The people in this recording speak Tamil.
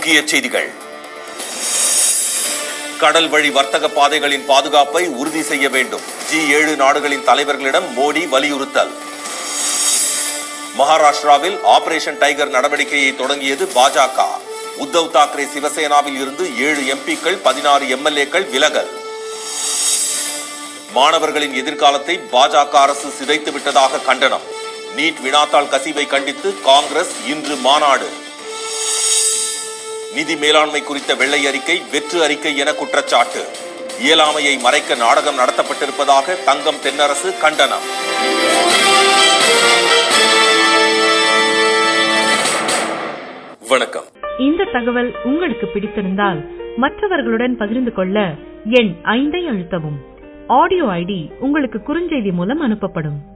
முக்கிய செய்திகள் கடல் வழி வர்த்தக பாதைகளின் பாதுகாப்பை உறுதி செய்ய வேண்டும் ஜி ஏழு நாடுகளின் தலைவர்களிடம் மோடி வலியுறுத்தல் மகாராஷ்டிராவில் ஆபரேஷன் டைகர் நடவடிக்கையை தொடங்கியது பாஜக உத்தவ் தாக்கரே சிவசேனாவில் இருந்து ஏழு எம்பிக்கள் பதினாறு எம்எல்ஏக்கள் விலகல் மாணவர்களின் எதிர்காலத்தை பாஜக அரசு சிதைத்து விட்டதாக கண்டனம் நீட் வினாத்தாள் கசிவை கண்டித்து காங்கிரஸ் இன்று மாநாடு நிதி மேலாண்மை குறித்த வெள்ளை அறிக்கை வெற்று அறிக்கை என குற்றச்சாட்டு இயலாமையை மறைக்க நாடகம் நடத்தப்பட்டிருப்பதாக தங்கம் தென்னரசு கண்டனம் வணக்கம் இந்த தகவல் உங்களுக்கு பிடித்திருந்தால் மற்றவர்களுடன் பகிர்ந்து கொள்ள எண் ஐந்தை அழுத்தவும் ஆடியோ ஐடி உங்களுக்கு குறுஞ்செய்தி மூலம் அனுப்பப்படும்